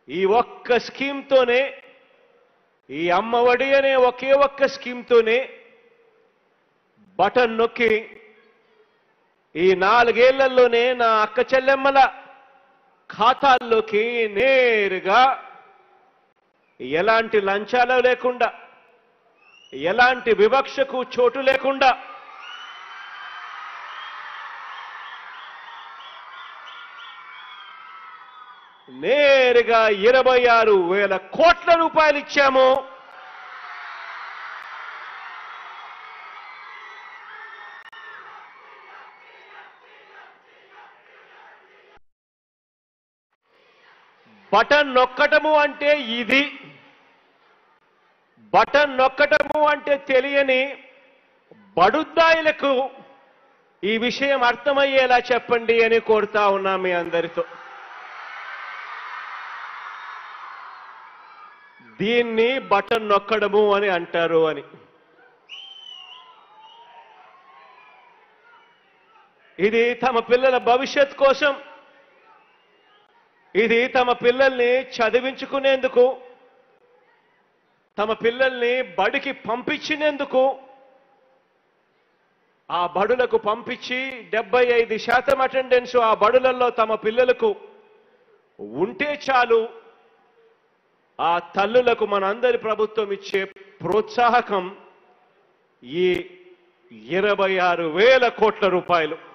ఈ ఒక్క స్కీమ్తోనే ఈ అమ్మఒడి అనే ఒకే ఒక్క స్కీమ్తోనే బటన్ నొక్కి ఈ నాలుగేళ్లలోనే నా అక్క చెల్లెమ్మల ఖాతాల్లోకి నేరుగా ఎలాంటి లంచాలు లేకుండా ఎలాంటి వివక్షకు చోటు లేకుండా నేరుగా ఇరవై ఆరు వేల కోట్ల రూపాయలు ఇచ్చాము బటన్ నొక్కటము అంటే ఇది బటన్ నొక్కటము అంటే తెలియని బడుద్దాయిలకు ఈ విషయం అర్థమయ్యేలా చెప్పండి అని కోరుతా ఉన్నా మీ అందరితో దీన్ని బటన్ నొక్కడము అని అంటారు అని ఇది తమ పిల్లల భవిష్యత్ కోసం ఇది తమ పిల్లల్ని చదివించుకునేందుకు తమ పిల్లల్ని బడికి పంపించినందుకు ఆ బడులకు పంపించి డెబ్బై ఐదు శాతం అటెండెన్స్ ఆ బడులలో తమ పిల్లలకు ఉంటే చాలు ఆ తల్లులకు మనందరి ప్రభుత్వం ఇచ్చే ప్రోత్సాహకం ఈ ఇరవై ఆరు వేల కోట్ల రూపాయలు